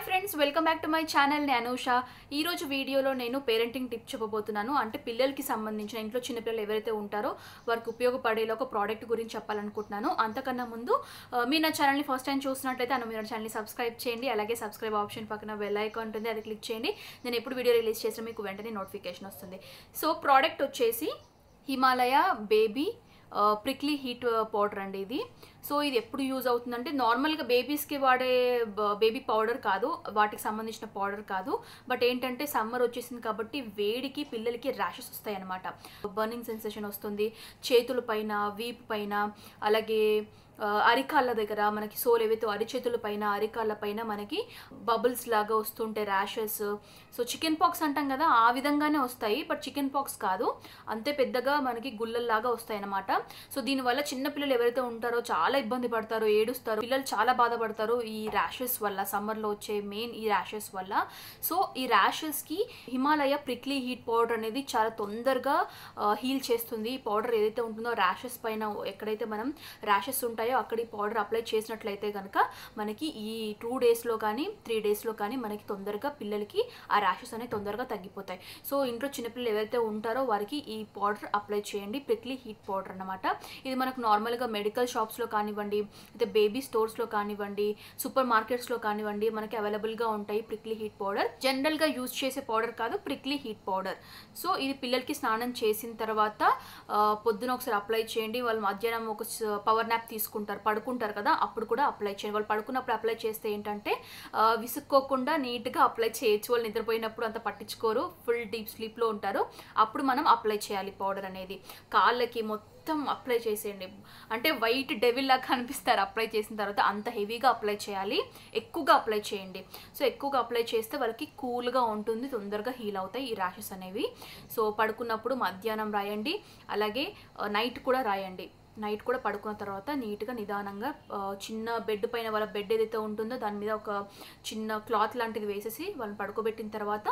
friends welcome back to my channel నేను అనూష ఈ రోజు వీడియోలో నేను పేరెంటింగ్ టిప్ చెప్పబోతున్నాను అంటే పిల్లలకి సంబంధించిన ఇంట్లో చిన్నపిల్లలు ఎవరైతే ఉంటారో వారికి ఉపయోగపడేలా ఒక ప్రోడక్ట్ గురించి చెప్పాలనుకుంటున్నాను అంతకన్నా ముందు ఆ, మీరు నా ఛానల్ని ఫస్ట్ టైం చూసినట్లయితే అన్న మీరు నా ఛానల్ని సబ్స్క్రైబ్ చేయండి అలాగే సబ్స్క్రైబ్ ఆప్షన్ పక్కన బెల్ ఐకాన్ ఉంటుంది అది క్లిక్ చేయండి నేను ఎప్పుడు వీడియో రిలీజ్ చేసినా మీకు వెంటనే నోటిఫికేషన్ వస్తుంది సో ప్రోడక్ట్ వచ్చేసి Himalaya baby prickly heat powder అండి ఇది సో ఇది ఎప్పుడు యూజ్ అవుతుందంటే నార్మల్గా బేబీస్కి వాడే బేబీ పౌడర్ కాదు వాటికి సంబంధించిన పౌడర్ కాదు బట్ ఏంటంటే సమ్మర్ వచ్చేసింది కాబట్టి వేడికి పిల్లలకి ర్యాషెస్ వస్తాయి అనమాట బర్నింగ్ సెన్సేషన్ వస్తుంది చేతుల పైన వీపు పైన అలాగే ఆ, అరికాళ్ళ దగ్గర మనకి సోల్ ఏవైతే అరిచేతుల పైన అరికాళ్ళ పైన మనకి బబుల్స్ లాగా వస్తుంటే ర్యాషెస్ సో చికెన్ పాక్స్ అంటాం కదా ఆ విధంగానే వస్తాయి బట్ చికెన్ పాక్స్ కాదు అంతే పెద్దగా మనకి గుల్లల్లాగా వస్తాయి అనమాట సో దీనివల్ల చిన్న పిల్లలు ఎవరైతే ఉంటారో చాలా ఇబ్బంది పడతారో ఏడుస్తారు పిల్లలు చాలా బాధపడతారు ఈ ర్యాషెస్ వల్ల సమ్మర్లో వచ్చే మెయిన్ ఈ ర్యాషెస్ వల్ల సో ఈ ర్యాషెస్కి హిమాలయ ప్రిక్లీ హీట్ పౌడర్ అనేది చాలా తొందరగా హీల్ చేస్తుంది ఈ పౌడర్ ఏదైతే ఉంటుందో ర్యాషెస్ పైన ఎక్కడైతే మనం ర్యాషెస్ ఉంటాయో అక్కడ ఈ పౌడర్ అప్లై చేసినట్లయితే కనుక మనకి ఈ టూ డేస్లో కానీ త్రీ డేస్లో కానీ మనకి తొందరగా పిల్లలకి ఆ ర్యాషెస్ అనేవి తొందరగా తగ్గిపోతాయి సో ఇంట్లో చిన్నపిల్లలు ఎవరైతే ఉంటారో వారికి ఈ పౌడర్ అప్లై చేయండి ప్రిక్లీ హీట్ పౌడర్ అనమాట ఇది మనకు నార్మల్గా మెడికల్ షాప్స్లో కానివ్వండి అయితే బేబీ స్టోర్స్లో కానివ్వండి సూపర్ మార్కెట్స్లో కానివ్వండి మనకి అవైలబుల్గా ఉంటాయి ప్రిక్లీ హీట్ పౌడర్ జనరల్గా యూజ్ చేసే పౌడర్ కాదు ప్రిక్లీ హీట్ పౌడర్ సో ఇది పిల్లలకి స్నానం చేసిన తర్వాత ఆ, పొద్దున ఒకసారి అప్లై చేయండి వాళ్ళు మధ్యాహ్నం ఒక పవర్ నాప్ తీసుకుంటారు పడుకుంటారు కదా అప్పుడు కూడా అప్లై చేయండి వాళ్ళు పడుకున్నప్పుడు అప్లై చేస్తే ఏంటంటే ఆ, విసుక్కోకుండా నీట్గా అప్లై చేయొచ్చు వాళ్ళు నిద్రపోయినప్పుడు అంత పట్టించుకోరు ఫుల్ డీప్ స్లీప్లో ఉంటారు అప్పుడు మనం అప్లై చేయాలి పౌడర్ అనేది కాళ్ళకి మొత్తం అప్లై చేసేయండి అంటే వైట్ డెవిల్ లాగా కనిపిస్తారు అప్లై చేసిన తర్వాత అంత హెవీగా అప్లై చేయాలి ఎక్కువగా అప్లై చేయండి సో ఎక్కువగా అప్లై చేస్తే వాళ్ళకి కూల్గా ఉంటుంది తొందరగా హీల్ అవుతాయి ఈ ర్యాషెస్ అనేవి సో పడుకున్నప్పుడు మధ్యాహ్నం రాయండి అలాగే నైట్ కూడా రాయండి నైట్ కూడా పడుకున్న తర్వాత నీట్గా నిదానంగా ఆ, చిన్న బెడ్ పైన వాళ్ళ బెడ్ ఏదైతే ఉంటుందో దాని మీద ఒక చిన్న క్లాత్ లాంటిది వేసేసి వాళ్ళని పడుకోబెట్టిన తర్వాత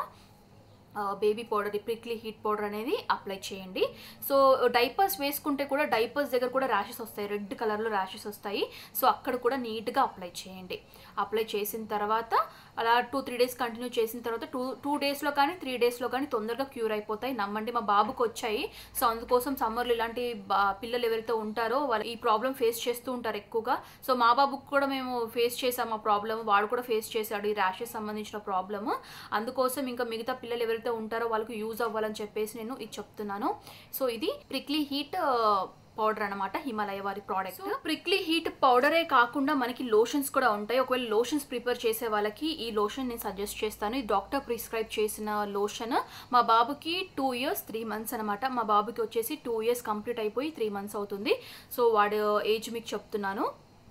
baby powder prickly heat powder అనేది అప్లై చేయండి సో డైపర్స్ వేసుకుంటే కూడా డైపర్స్ దగ్గర కూడా ర్యాషెస్ వస్తాయి రెడ్ కలర్లో ర్యాషెస్ వస్తాయి సో అక్కడ కూడా నీట్గా అప్లై చేయండి అప్లై చేసిన తర్వాత అలా టూ త్రీ డేస్ కంటిన్యూ చేసిన తర్వాత టూ టూ డేస్లో కానీ త్రీ డేస్లో కానీ తొందరగా క్యూర్ అయిపోతాయి నమ్మండి మా బాబుకి వచ్చాయి సో అందుకోసం సమ్మర్లో ఇలాంటి బా- పిల్లలు ఎవరైతే ఉంటారో వాళ్ళు ఈ ప్రాబ్లం ఫేస్ చేస్తూ ఉంటారు ఎక్కువగా సో మా బాబుకి కూడా మేము ఫేస్ చేసాం ఆ ప్రాబ్లమ్ వాడు కూడా ఫేస్ చేశాడు ఈ ర్యాషెస్ సంబంధించిన ప్రాబ్లమ్ అందుకోసం ఇంకా మిగతా పిల్లలు ఎవరైతే ఉంటారో వాళ్ళకి యూజ్ అవ్వాలని చెప్పేసి నేను ఇది చెప్తున్నాను సో ఇది ప్రిక్లీ హీట్ పౌడర్ అనమాట హిమాలయ వారి ప్రోడక్ట్ ప్రిక్లీ హీట్ పౌడరే కాకుండా మనకి లోషన్స్ కూడా ఉంటాయి ఒకవేళ లోషన్స్ ప్రిపేర్ చేసే వాళ్ళకి ఈ లోషన్ నేను సజెస్ట్ చేస్తాను ఈ డాక్టర్ ప్రిస్క్రైబ్ చేసిన లోషన్ మా బాబుకి టూ ఇయర్స్ త్రీ మంత్స్ అనమాట మా బాబుకి వచ్చేసి టూ ఇయర్స్ కంప్లీట్ అయిపోయి త్రీ మంత్స్ అవుతుంది సో వాడు ఏజ్ మీకు చెప్తున్నాను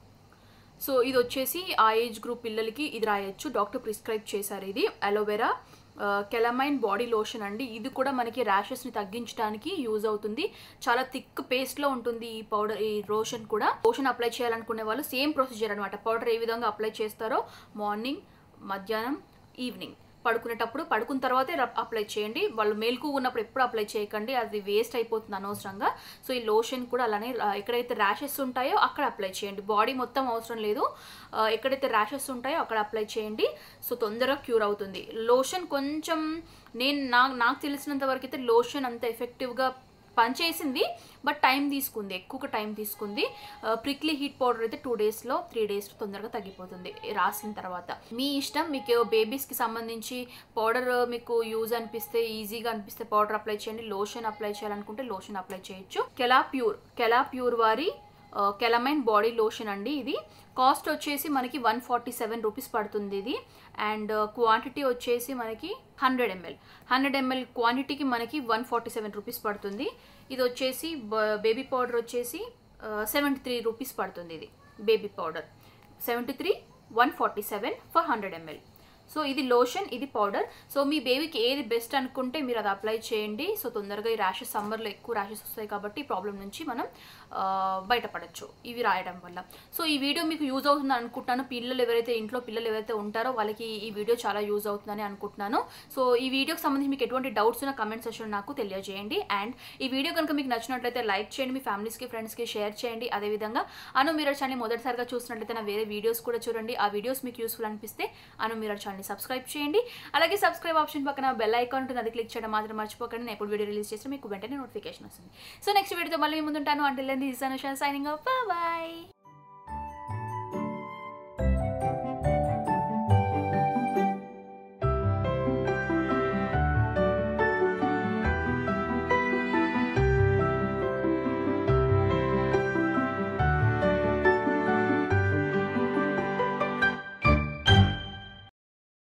సో ఇది వచ్చేసి ఆ ఏజ్ గ్రూప్ పిల్లలకి ఇది రాయొచ్చు డాక్టర్ ప్రిస్క్రైబ్ చేశారు ఇది అలోవెరా కెలమైన్ బాడీ లోషన్ అండి ఇది కూడా మనకి ర్యాషెస్ని తగ్గించడానికి యూజ్ అవుతుంది చాలా థిక్ పేస్ట్లో ఉంటుంది ఈ పౌడర్ ఈ లోషన్ కూడా లోషన్ అప్లై చేయాలనుకునే వాళ్ళు సేమ్ ప్రొసీజర్ అనమాట పౌడర్ ఏ విధంగా అప్లై చేస్తారో మార్నింగ్ మధ్యాహ్నం ఈవినింగ్ పడుకునేటప్పుడు పడుకున్న తర్వాతే రబ్- అప్లై చేయండి వాళ్ళు మేల్కు ఉన్నప్పుడు ఎప్పుడు అప్లై చేయకండి అది వేస్ట్ అయిపోతుంది అనవసరంగా సో ఈ లోషన్ కూడా అలానే ఆ, ఎక్కడైతే ర్యాషెస్ ఉంటాయో అక్కడ అప్లై చేయండి బాడీ మొత్తం అవసరం లేదు ఆ, ఎక్కడైతే ర్యాషెస్ ఉంటాయో అక్కడ అప్లై చేయండి సో తొందరగా క్యూర్ అవుతుంది లోషన్ కొంచెం నేను నాకు నాకు తెలిసినంత వరకు అయితే లోషన్ అంత ఎఫెక్టివ్గా పనిచేసింది బట్ టైం తీసుకుంది ఎక్కువ టైం తీసుకుంది ప్రిక్లీ హీట్ పౌడర్ అయితే టూ డేస్లో త్రీ డేస్లో తొందరగా తగ్గిపోతుంది రాసిన తర్వాత మీ ఇష్టం మీకు బేబీస్కి సంబంధించి పౌడర్ మీకు యూజ్ అనిపిస్తే ఈజీగా అనిపిస్తే పౌడర్ అప్లై చేయండి లోషన్ అప్లై చేయాలనుకుంటే లోషన్ అప్లై చేయొచ్చు కెలా ప్యూర్ కెలా ప్యూర్ వారి కెలమైన్ బాడీ లోషన్ అండి ఇది కాస్ట్ వచ్చేసి మనకి వన్ ఫార్టీ సెవెన్ రూపీస్ పడుతుంది ఇది అండ్ క్వాంటిటీ వచ్చేసి మనకి హండ్రెడ్ ఎంఎల్ హండ్రెడ్ ఎంఎల్ క్వాంటిటీకి మనకి వన్ ఫార్టీ సెవెన్ రూపీస్ పడుతుంది ఇది వచ్చేసి బేబీ పౌడర్ వచ్చేసి సెవెంటీ త్రీ రూపీస్ పడుతుంది ఇది baby powder seventy three one forty seven for hundred ML so ఇది లోషన్ ఇది పౌడర్ సో మీ బేబీకి ఏది బెస్ట్ అనుకుంటే మీరు అది అప్లై చేయండి సో తొందరగా ఈ ర్యాషెస్ సమ్మర్లో ఎక్కువ ర్యాషెస్ వస్తాయి కాబట్టి ఈ ప్రాబ్లం నుంచి మనం ఆ, బయటపడచ్చు ఇవి రాయడం వల్ల సో ఈ వీడియో మీకు యూజ్ అవుతుంది అనుకుంటున్నాను పిల్లలు ఎవరైతే ఇంట్లో పిల్లలు ఎవరైతే ఉంటారో వాళ్ళకి ఈ వీడియో చాలా యూజ్ అవుతుందని అనుకుంటున్నాను సో ఈ వీడియోకి సంబంధించి మీకు ఎటువంటి డౌట్స్ ఉన్న కమెంట్ సెక్షన్ నాకు తెలియజేయండి అండ్ ఈ వీడియో కనుక మీకు నచ్చినట్లయితే లైక్ చేయండి మీ ఫ్యామిలీస్కి ఫ్రెండ్స్కి షేర్ చేయండి అదేవిధంగా అను మీరర్ ఛానల్ మొదటిసారిగా చూసినట్లయితే నా వేరే వీడియోస్ కూడా చూడండి ఆ వీడియోస్ మీకు యూస్ఫుల్ అనిపిస్తే అను మీరర్ ఛానల్ని సబ్స్క్రైబ్ చేయండి అలాగే సబ్స్క్రైబ్ ఆప్షన్ పక్కన బెల్ ఐకాన్ ఉంటుంది అది క్లిక్ చేయడం మాత్రం మర్చిపోకండి నేను ఎప్పుడు వీడియో రిలీజ్ చేస్తే మీకు వెంటనే నోటిఫికేషన్ వస్తుంది సో నెక్స్ట్ వీడియోతో మళ్ళీ మీ ముందుంటాను అంటే దిస్ అనుషా సైనింగ్ బాయ్